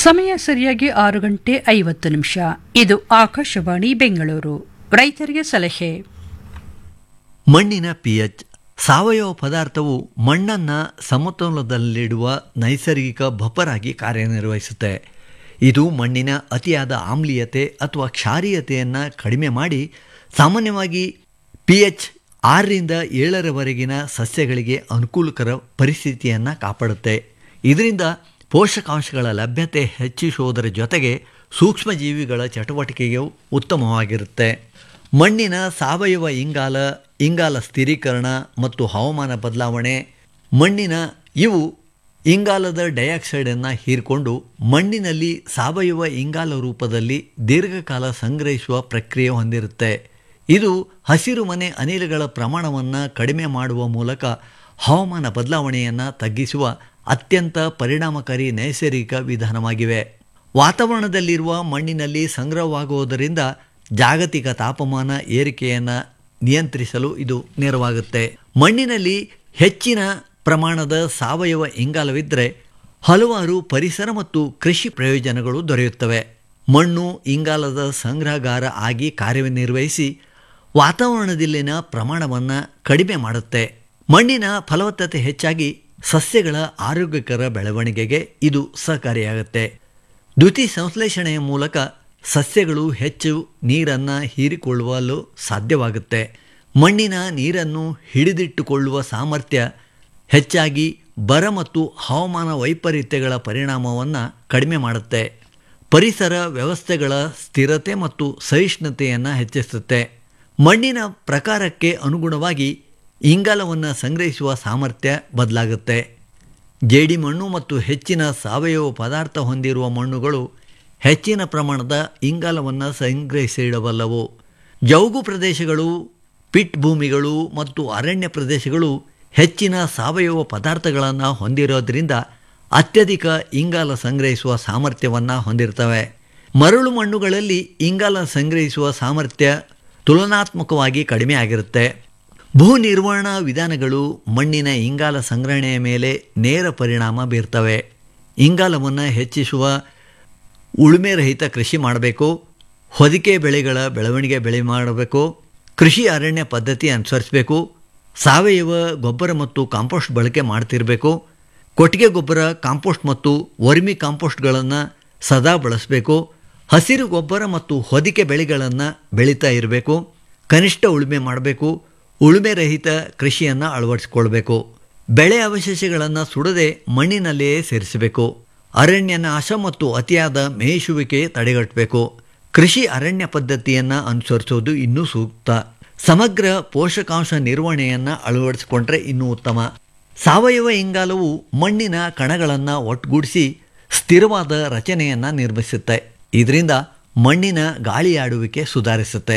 ಸಮಯ ಸರಿಯಾಗಿ ಆರು ಗಂಟೆ ಐವತ್ತು ನಿಮಿಷ ಇದು ಆಕಾಶವಾಣಿ ಬೆಂಗಳೂರು ರೈತರಿಗೆ ಸಲಹೆ ಮಣ್ಣಿನ ಪಿಎಚ್ ಸಾವಯವ ಪದಾರ್ಥವು ಮಣ್ಣನ್ನು ಸಮತೋಲನದಲ್ಲಿಡುವ ನೈಸರ್ಗಿಕ ಬಫರ್ ಆಗಿ ಕಾರ್ಯನಿರ್ವಹಿಸುತ್ತೆ ಇದು ಮಣ್ಣಿನ ಅತಿಯಾದ ಆಮ್ಲೀಯತೆ ಅಥವಾ ಕ್ಷಾರೀಯತೆಯನ್ನು ಕಡಿಮೆ ಮಾಡಿ ಸಾಮಾನ್ಯವಾಗಿ ಪಿ ಎಚ್ ಆರರಿಂದ ಏಳರವರೆಗಿನ ಸಸ್ಯಗಳಿಗೆ ಅನುಕೂಲಕರ ಪರಿಸ್ಥಿತಿಯನ್ನು ಕಾಪಾಡುತ್ತೆ ಇದರಿಂದ ಪೋಷಕಾಂಶಗಳ ಲಭ್ಯತೆ ಹೆಚ್ಚಿಸುವುದರ ಜೊತೆಗೆ ಸೂಕ್ಷ್ಮಜೀವಿಗಳ ಚಟುವಟಿಕೆಯು ಉತ್ತಮವಾಗಿರುತ್ತೆ ಮಣ್ಣಿನ ಸಾವಯವ ಇಂಗಾಲ ಇಂಗಾಲ ಸ್ಥಿರೀಕರಣ ಮತ್ತು ಹವಾಮಾನ ಬದಲಾವಣೆ ಮಣ್ಣಿನ ಇವು ಇಂಗಾಲದ ಡೈಆಕ್ಸೈಡನ್ನು ಹೀರಿಕೊಂಡು ಮಣ್ಣಿನಲ್ಲಿ ಸಾವಯವ ಇಂಗಾಲ ರೂಪದಲ್ಲಿ ದೀರ್ಘಕಾಲ ಸಂಗ್ರಹಿಸುವ ಪ್ರಕ್ರಿಯೆ ಹೊಂದಿರುತ್ತೆ ಇದು ಹಸಿರು ಮನೆ ಅನಿಲಗಳ ಪ್ರಮಾಣವನ್ನು ಕಡಿಮೆ ಮಾಡುವ ಮೂಲಕ ಹವಾಮಾನ ಬದಲಾವಣೆಯನ್ನು ತಗ್ಗಿಸುವ ಅತ್ಯಂತ ಪರಿಣಾಮಕಾರಿ ನೈಸರ್ಗಿಕ ವಿಧಾನವಾಗಿವೆ ವಾತಾವರಣದಲ್ಲಿರುವ ಮಣ್ಣಿನಲ್ಲಿ ಸಂಗ್ರಹವಾಗುವುದರಿಂದ ಜಾಗತಿಕ ತಾಪಮಾನ ಏರಿಕೆಯನ್ನು ನಿಯಂತ್ರಿಸಲು ಇದು ನೆರವಾಗುತ್ತೆ ಮಣ್ಣಿನಲ್ಲಿ ಹೆಚ್ಚಿನ ಪ್ರಮಾಣದ ಸಾವಯವ ಇಂಗಾಲವಿದ್ದರೆ ಹಲವಾರು ಪರಿಸರ ಮತ್ತು ಕೃಷಿ ಪ್ರಯೋಜನಗಳು ದೊರೆಯುತ್ತವೆ ಮಣ್ಣು ಇಂಗಾಲದ ಸಂಗ್ರಹಗಾರ ಆಗಿ ಕಾರ್ಯನಿರ್ವಹಿಸಿ ವಾತಾವರಣದಲ್ಲಿನ ಪ್ರಮಾಣವನ್ನು ಕಡಿಮೆ ಮಾಡುತ್ತೆ ಮಣ್ಣಿನ ಫಲವತ್ತತೆ ಹೆಚ್ಚಾಗಿ ಸಸ್ಯಗಳ ಆರೋಗ್ಯಕರ ಬೆಳವಣಿಗೆಗೆ ಇದು ಸಹಕಾರಿಯಾಗುತ್ತೆ ದ್ಯುತಿ ಸಂಶ್ಲೇಷಣೆಯ ಮೂಲಕ ಸಸ್ಯಗಳು ಹೆಚ್ಚು ನೀರನ್ನು ಹೀರಿಕೊಳ್ಳಲು ಸಾಧ್ಯವಾಗುತ್ತೆ ಮಣ್ಣಿನ ನೀರನ್ನು ಹಿಡಿದಿಟ್ಟುಕೊಳ್ಳುವ ಸಾಮರ್ಥ್ಯ ಹೆಚ್ಚಾಗಿ ಬರ ಮತ್ತು ಹವಾಮಾನ ವೈಪರೀತ್ಯಗಳ ಪರಿಣಾಮವನ್ನು ಕಡಿಮೆ ಮಾಡುತ್ತೆ ಪರಿಸರ ವ್ಯವಸ್ಥೆಗಳ ಸ್ಥಿರತೆ ಮತ್ತು ಸಹಿಷ್ಣುತೆಯನ್ನು ಹೆಚ್ಚಿಸುತ್ತೆ ಮಣ್ಣಿನ ಪ್ರಕಾರಕ್ಕೆ ಅನುಗುಣವಾಗಿ ಇಂಗಾಲವನ್ನು ಸಂಗ್ರಹಿಸುವ ಸಾಮರ್ಥ್ಯ ಬದಲಾಗುತ್ತೆ ಜೇಡಿ ಮಣ್ಣು ಮತ್ತು ಹೆಚ್ಚಿನ ಸಾವಯವ ಪದಾರ್ಥ ಹೊಂದಿರುವ ಮಣ್ಣುಗಳು ಹೆಚ್ಚಿನ ಪ್ರಮಾಣದ ಇಂಗಾಲವನ್ನು ಸಂಗ್ರಹಿಸಿಡಬಲ್ಲವು ಜೌಗು ಪ್ರದೇಶಗಳು ಪಿಟ್ ಭೂಮಿಗಳು ಮತ್ತು ಅರಣ್ಯ ಪ್ರದೇಶಗಳು ಹೆಚ್ಚಿನ ಸಾವಯವ ಪದಾರ್ಥಗಳನ್ನು ಹೊಂದಿರೋದ್ರಿಂದ ಅತ್ಯಧಿಕ ಇಂಗಾಲ ಸಂಗ್ರಹಿಸುವ ಸಾಮರ್ಥ್ಯವನ್ನು ಹೊಂದಿರ್ತವೆ ಮರಳು ಮಣ್ಣುಗಳಲ್ಲಿ ಇಂಗಾಲ ಸಂಗ್ರಹಿಸುವ ಸಾಮರ್ಥ್ಯ ತುಲನಾತ್ಮಕವಾಗಿ ಕಡಿಮೆ ಆಗಿರುತ್ತೆ ಭೂ ನಿರ್ವಹಣಾ ವಿಧಾನಗಳು ಮಣ್ಣಿನ ಇಂಗಾಲ ಸಂಗ್ರಹಣೆಯ ಮೇಲೆ ನೇರ ಪರಿಣಾಮ ಬೀರ್ತವೆ ಇಂಗಾಲವನ್ನು ಹೆಚ್ಚಿಸುವ ಉಳುಮೆ ರಹಿತ ಕೃಷಿ ಮಾಡಬೇಕು ಹೊದಿಕೆ ಬೆಳೆಗಳ ಬೆಳವಣಿಗೆ ಬೆಳೆ ಮಾಡಬೇಕು ಕೃಷಿ ಅರಣ್ಯ ಪದ್ಧತಿ ಅನುಸರಿಸಬೇಕು ಸಾವಯವ ಗೊಬ್ಬರ ಮತ್ತು ಕಾಂಪೋಸ್ಟ್ ಬಳಕೆ ಮಾಡ್ತಿರಬೇಕು ಕೊಟ್ಟಿಗೆ ಗೊಬ್ಬರ ಕಾಂಪೋಸ್ಟ್ ಮತ್ತು ವರ್ಮಿ ಕಾಂಪೋಸ್ಟ್ಗಳನ್ನು ಸದಾ ಬಳಸಬೇಕು ಹಸಿರು ಗೊಬ್ಬರ ಮತ್ತು ಹೊದಿಕೆ ಬೆಳೆಗಳನ್ನು ಬೆಳೀತಾ ಇರಬೇಕು ಕನಿಷ್ಠ ಉಳುಮೆ ಮಾಡಬೇಕು ಉಳುಮೆ ರಹಿತ ಕೃಷಿಯನ್ನು ಅಳವಡಿಸಿಕೊಳ್ಬೇಕು ಬೆಳೆ ಅವಶೇಷಗಳನ್ನು ಸುಡದೆ ಮಣ್ಣಿನಲ್ಲಿಯೇ ಸೇರಿಸಬೇಕು ಅರಣ್ಯ ನಾಶ ಮತ್ತು ಅತಿಯಾದ ಮೇಯಿಸುವಿಕೆ ತಡೆಗಟ್ಟಬೇಕು ಕೃಷಿ ಅರಣ್ಯ ಪದ್ಧತಿಯನ್ನು ಅನುಸರಿಸುವುದು ಇನ್ನೂ ಸೂಕ್ತ ಸಮಗ್ರ ಪೋಷಕಾಂಶ ನಿರ್ವಹಣೆಯನ್ನು ಅಳವಡಿಸಿಕೊಂಡ್ರೆ ಇನ್ನೂ ಉತ್ತಮ ಸಾವಯವ ಇಂಗಾಲವು ಮಣ್ಣಿನ ಕಣಗಳನ್ನು ಒಟ್ಟುಗೂಡಿಸಿ ಸ್ಥಿರವಾದ ರಚನೆಯನ್ನು ನಿರ್ಮಿಸುತ್ತೆ ಇದರಿಂದ ಮಣ್ಣಿನ ಗಾಳಿಯಾಡುವಿಕೆ ಸುಧಾರಿಸುತ್ತೆ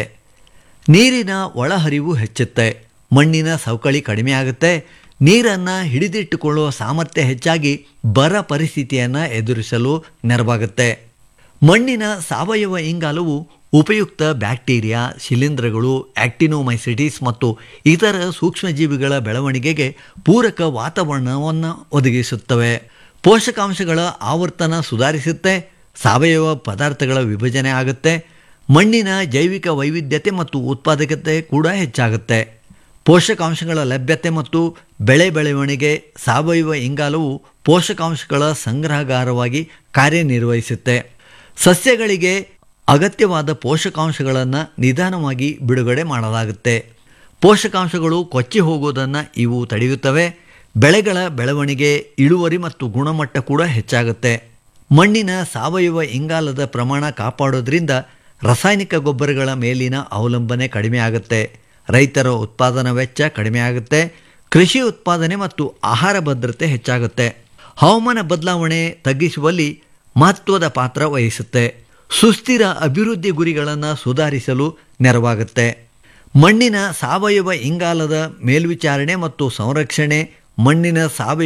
ನೀರಿನ ಒಳಹರಿವು ಹೆಚ್ಚುತ್ತೆ ಮಣ್ಣಿನ ಸವಕಳಿ ಕಡಿಮೆ ಆಗುತ್ತೆ ನೀರನ್ನು ಹಿಡಿದಿಟ್ಟುಕೊಳ್ಳುವ ಸಾಮರ್ಥ್ಯ ಹೆಚ್ಚಾಗಿ ಬರ ಪರಿಸ್ಥಿತಿಯನ್ನು ಎದುರಿಸಲು ನೆರವಾಗುತ್ತೆ ಮಣ್ಣಿನ ಸಾವಯವ ಇಂಗಾಲವು ಉಪಯುಕ್ತ ಬ್ಯಾಕ್ಟೀರಿಯಾ ಶಿಲೀಂಧ್ರಗಳು ಆಕ್ಟಿನೋಮೈಸಿಟಿಸ್ ಮತ್ತು ಇತರ ಸೂಕ್ಷ್ಮಜೀವಿಗಳ ಬೆಳವಣಿಗೆಗೆ ಪೂರಕ ವಾತಾವರಣವನ್ನು ಒದಗಿಸುತ್ತವೆ ಪೋಷಕಾಂಶಗಳ ಆವರ್ತನ ಸುಧಾರಿಸುತ್ತೆ ಸಾವಯವ ಪದಾರ್ಥಗಳ ವಿಭಜನೆ ಆಗುತ್ತೆ ಮಣ್ಣಿನ ಜೈವಿಕ ವೈವಿಧ್ಯತೆ ಮತ್ತು ಉತ್ಪಾದಕತೆ ಕೂಡ ಹೆಚ್ಚಾಗುತ್ತೆ ಪೋಷಕಾಂಶಗಳ ಲಭ್ಯತೆ ಮತ್ತು ಬೆಳೆ ಬೆಳವಣಿಗೆ ಸಾವಯವ ಇಂಗಾಲವು ಪೋಷಕಾಂಶಗಳ ಸಂಗ್ರಹಗಾರವಾಗಿ ಕಾರ್ಯನಿರ್ವಹಿಸುತ್ತೆ ಸಸ್ಯಗಳಿಗೆ ಅಗತ್ಯವಾದ ಪೋಷಕಾಂಶಗಳನ್ನು ನಿಧಾನವಾಗಿ ಬಿಡುಗಡೆ ಮಾಡಲಾಗುತ್ತೆ ಪೋಷಕಾಂಶಗಳು ಕೊಚ್ಚಿ ಹೋಗುವುದನ್ನು ಇವು ತಡೆಯುತ್ತವೆ ಬೆಳೆಗಳ ಬೆಳವಣಿಗೆ ಇಳುವರಿ ಮತ್ತು ಗುಣಮಟ್ಟ ಕೂಡ ಹೆಚ್ಚಾಗುತ್ತೆ ಮಣ್ಣಿನ ಸಾವಯವ ಇಂಗಾಲದ ಪ್ರಮಾಣ ಕಾಪಾಡೋದ್ರಿಂದ ರಾಸಾಯನಿಕ ಗೊಬ್ಬರಗಳ ಮೇಲಿನ ಅವಲಂಬನೆ ಕಡಿಮೆ ಆಗುತ್ತೆ ರೈತರ ಉತ್ಪಾದನಾ ವೆಚ್ಚ ಕಡಿಮೆ ಆಗುತ್ತೆ ಕೃಷಿ ಉತ್ಪಾದನೆ ಮತ್ತು ಆಹಾರ ಭದ್ರತೆ ಹೆಚ್ಚಾಗುತ್ತೆ ಹವಾಮಾನ ಬದಲಾವಣೆ ತಗ್ಗಿಸುವಲ್ಲಿ ಮಹತ್ವದ ಪಾತ್ರ ವಹಿಸುತ್ತೆ ಸುಸ್ಥಿರ ಅಭಿವೃದ್ಧಿ ಗುರಿಗಳನ್ನು ಸುಧಾರಿಸಲು ನೆರವಾಗುತ್ತೆ ಮಣ್ಣಿನ ಸಾವಯವ ಇಂಗಾಲದ ಮೇಲ್ವಿಚಾರಣೆ ಮತ್ತು ಸಂರಕ್ಷಣೆ ಮಣ್ಣಿನ ಸಾವಯವ